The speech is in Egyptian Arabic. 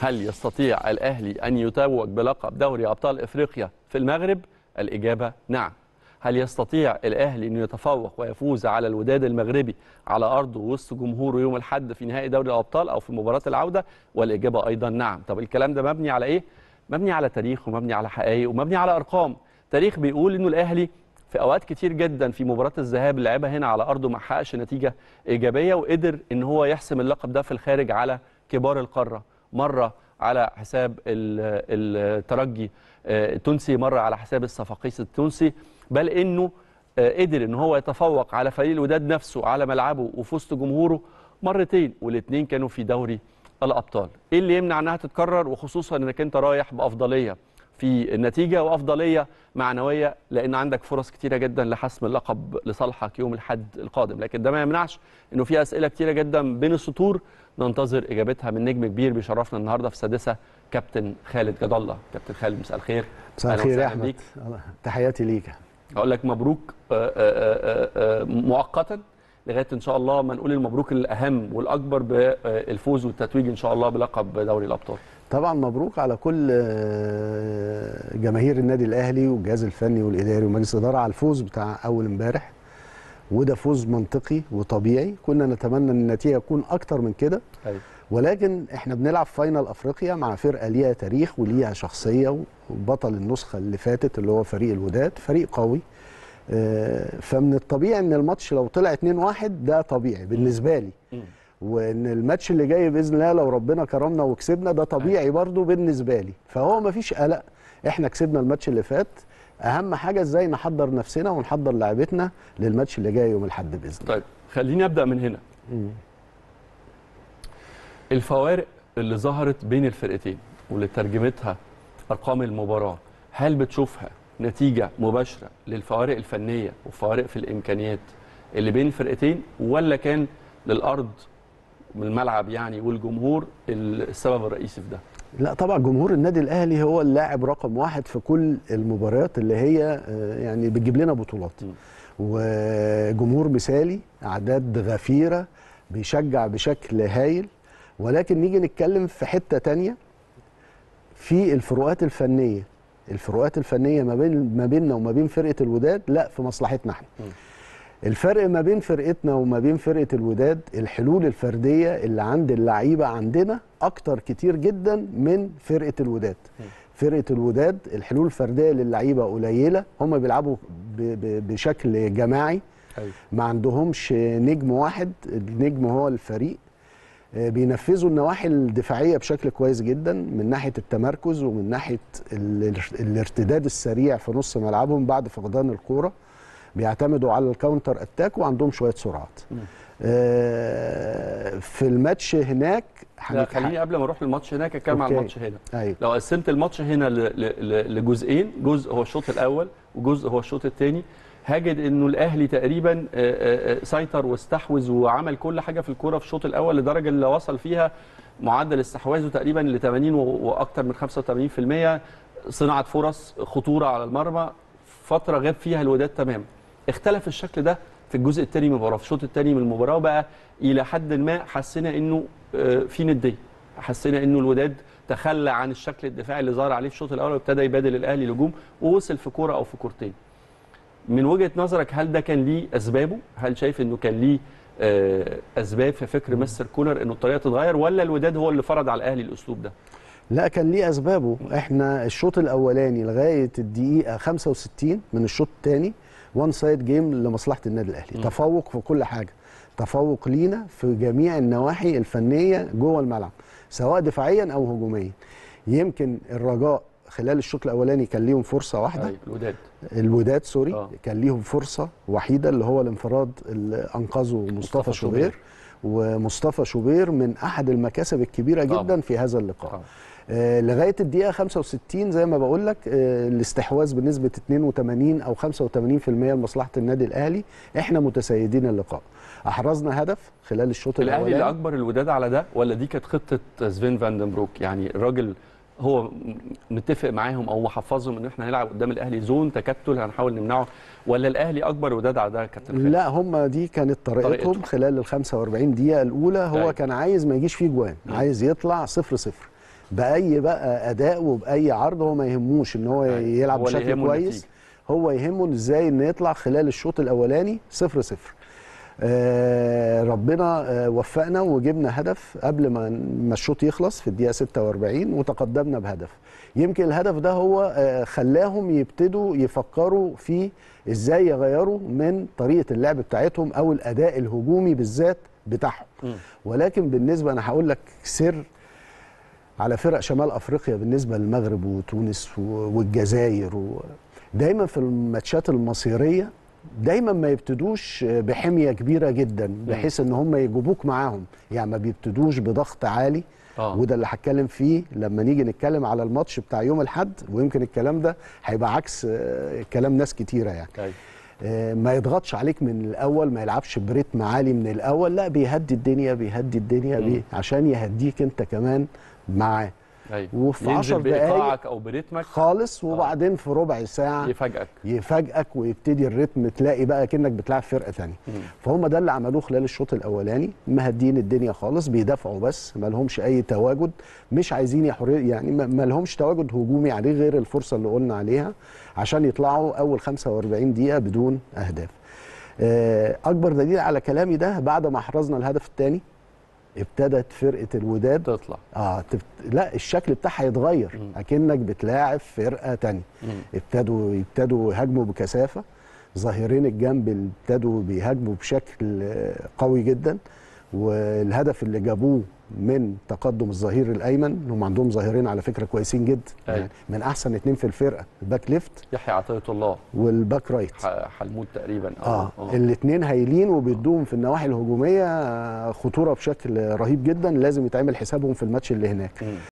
هل يستطيع الاهلي ان يتوج بلقب دوري ابطال افريقيا في المغرب الاجابه نعم هل يستطيع الاهلي انه يتفوق ويفوز على الوداد المغربي على ارضه وسط جمهوره يوم الاحد في نهائي دوري الابطال او في مباراه العوده والاجابه ايضا نعم طب الكلام ده مبني على ايه مبني على تاريخ ومبني على حقائق ومبني على ارقام تاريخ بيقول انه الاهلي في اوقات كتير جدا في مباراه الذهاب اللي لعبها هنا على ارضه ما حققش نتيجه ايجابيه وقدر ان هو يحسم اللقب ده في الخارج على كبار القاره مره على حساب الترجي التونسي مره على حساب الصفاقيس التونسي بل انه قدر ان هو يتفوق على فريق الوداد نفسه على ملعبه وفي وسط جمهوره مرتين والاثنين كانوا في دوري الابطال ايه اللي يمنع انها تتكرر وخصوصا انك انت رايح بافضليه في النتيجه وافضليه معنويه لان عندك فرص كتيره جدا لحسم اللقب لصالحك يوم الاحد القادم لكن ده ما يمنعش انه في اسئله كتيره جدا بين السطور ننتظر اجابتها من نجم كبير بيشرفنا النهارده في السادسه كابتن خالد جد الله كابتن خالد مساء الخير مساء الخير يا احمد تحياتي ليك اقول لك مبروك مؤقتا لغايه ان شاء الله ما نقول المبروك الاهم والاكبر بالفوز والتتويج ان شاء الله بلقب دوري الابطال طبعا مبروك على كل جماهير النادي الاهلي والجهاز الفني والاداري ومجلس الاداره على الفوز بتاع اول امبارح وده فوز منطقي وطبيعي كنا نتمنى ان النتيجه تكون اكتر من كده أيوة. ولكن احنا بنلعب فاينل افريقيا مع فرقه ليها تاريخ وليها شخصيه وبطل النسخه اللي فاتت اللي هو فريق الوداد فريق قوي فمن الطبيعي ان الماتش لو طلع 2-1 ده طبيعي بالنسبه لي وان الماتش اللي جاي باذن الله لو ربنا كرمنا وكسبنا ده طبيعي برضو بالنسبه لي فهو مفيش قلق احنا كسبنا الماتش اللي فات اهم حاجه ازاي نحضر نفسنا ونحضر لعيبتنا للماتش اللي جاي يوم الاحد باذن الله طيب خليني ابدا من هنا مم. الفوارق اللي ظهرت بين الفرقتين واللي ترجمتها ارقام المباراه هل بتشوفها نتيجه مباشره للفوارق الفنيه وفوارق في الامكانيات اللي بين الفرقتين ولا كان للارض من الملعب يعني والجمهور السبب الرئيسي في ده لا طبعا جمهور النادي الاهلي هو اللاعب رقم واحد في كل المباريات اللي هي يعني بتجيب لنا بطولات وجمهور مثالي اعداد غفيره بيشجع بشكل هايل ولكن نيجي نتكلم في حته تانية في الفروقات الفنيه الفروقات الفنيه ما بين ما بيننا وما بين فرقه الوداد لا في مصلحتنا احنا الفرق ما بين فرقتنا وما بين فرقه الوداد الحلول الفرديه اللي عند اللعيبه عندنا اكتر كتير جدا من فرقه الوداد فرقه الوداد الحلول الفرديه للعيبه قليله هم بيلعبوا بشكل جماعي ما عندهمش نجم واحد النجم هو الفريق بينفذوا النواحي الدفاعيه بشكل كويس جدا من ناحيه التمركز ومن ناحيه الارتداد السريع في نص ملعبهم بعد فقدان الكوره بيعتمدوا على الكاونتر اتاك وعندهم شويه سرعات آه في الماتش هناك لا خليني قبل ما اروح للماتش هناك اتكلم على الماتش هنا أيوة. لو قسمت الماتش هنا لجزئين جزء هو الشوط الاول وجزء هو الشوط الثاني هجد انه الاهلي تقريبا سيطر واستحوذ وعمل كل حاجه في الكوره في الشوط الاول لدرجه اللي وصل فيها معدل استحواذه تقريبا ل 80 واكثر من 85% صناعه فرص خطوره على المرمى فتره غاب فيها الوداد تماما اختلف الشكل ده في الجزء الثاني من المباراه في الشوط الثاني من المباراه وبقى الى حد ما حسينا انه في نديه حسينا انه الوداد تخلى عن الشكل الدفاعي اللي ظهر عليه في الشوط الاول وابتدى يبادل الاهلي لجوم ووصل في كوره او في كورتين من وجهه نظرك هل ده كان ليه اسبابه هل شايف انه كان ليه اسباب في فكر مستر كولر انه الطريقه تتغير ولا الوداد هو اللي فرض على الاهلي الاسلوب ده لا كان ليه اسبابه احنا الشوط الاولاني لغايه الدقيقه 65 من الشوط الثاني وان سايد جيم لمصلحه النادي الاهلي م. تفوق في كل حاجه تفوق لينا في جميع النواحي الفنيه جوه الملعب سواء دفاعيا او هجوميا يمكن الرجاء خلال الشوط الاولاني كان ليهم فرصه واحده أيوة الوداد الوداد سوري آه. كان ليهم فرصه وحيده اللي هو الانفراد اللي انقذه مصطفى شوبير ومصطفى شوبير من احد المكاسب الكبيره جدا طبعا. في هذا اللقاء طبعا. آه لغايه الدقيقه 65 زي ما بقول لك آه الاستحواذ بنسبه 82 او 85% لمصلحه النادي الاهلي احنا متسيدين اللقاء احرزنا هدف خلال الشوط الاولاني الاهلي اللي اكبر الوداد على ده ولا دي كانت خطه سفين فاندنبروك يعني الراجل هو متفق معاهم او محفظهم ان احنا هنلعب قدام الاهلي زون تكتل هنحاول نمنعه ولا الاهلي اكبر وداد على ده كابتن خالد؟ لا هم دي كانت طريقتهم طريقته. خلال ال 45 دقيقه الاولى هو أي. كان عايز ما يجيش فيه جوان عايز يطلع 0 0 باي بقى اداء وباي عرض هو ما يهموش ان هو أيوة. يلعب هو اللي بشكل يهمه كويس النتيجة. هو يهمه إن ازاي انه يطلع خلال الشوط الاولاني صفر صفر آه ربنا آه وفقنا وجبنا هدف قبل ما ما الشوط يخلص في الدقيقه 46 وتقدمنا بهدف يمكن الهدف ده هو آه خلاهم يبتدوا يفكروا في ازاي يغيروا من طريقه اللعب بتاعتهم او الاداء الهجومي بالذات بتاعهم مم. ولكن بالنسبه انا هقول لك سر على فرق شمال افريقيا بالنسبه للمغرب وتونس و- والجزائر و... دايما في الماتشات المصيريه دايما ما يبتدوش بحميه كبيره جدا بحيث ان هم يجيبوك معاهم يعني ما بيبتدوش بضغط عالي اه وده اللي هتكلم فيه لما نيجي نتكلم على الماتش بتاع يوم الاحد ويمكن الكلام ده هيبقى عكس آه، كلام ناس كتيره يعني أيوة. آه، ما يضغطش عليك من الاول ما يلعبش بريتم عالي من الاول لا بيهدي الدنيا بيهدي الدنيا مم. بيه عشان يهديك انت كمان معاه ايوه وفي ينزل 10 دقايق بايقاعك او برتمك خالص وبعدين في ربع ساعه يفاجئك يفاجئك ويبتدي الريتم تلاقي بقى كأنك بتلعب فرقه ثانيه مم. فهم ده اللي عملوه خلال الشوط الاولاني مهدين الدنيا خالص بيدافعوا بس ما لهمش اي تواجد مش عايزين يحرر يعني ما ما لهمش تواجد هجومي عليه غير الفرصه اللي قلنا عليها عشان يطلعوا اول 45 دقيقه بدون اهداف آه، اكبر دليل على كلامي ده بعد ما احرزنا الهدف الثاني ابتدت فرقه الوداد تطلع اه تفت... لا الشكل بتاعها يتغير مم. اكنك بتلاعب فرقه تانية مم. ابتدوا يبتدوا يهاجموا بكثافه ظاهرين الجنب ابتدوا بيهاجموا بشكل آه، قوي جدا والهدف اللي جابوه من تقدم الظهير الايمن هم عندهم ظاهرين على فكره كويسين جدا أيوة. يعني من احسن اتنين في الفرقه الباك ليفت يحيى عطيه الله والباك رايت ح- حلمود تقريبا أو- اه الاثنين هايلين وبيدوهم في النواحي الهجوميه آه، خطوره بشكل رهيب جدا لازم يتعمل حسابهم في الماتش اللي هناك مم.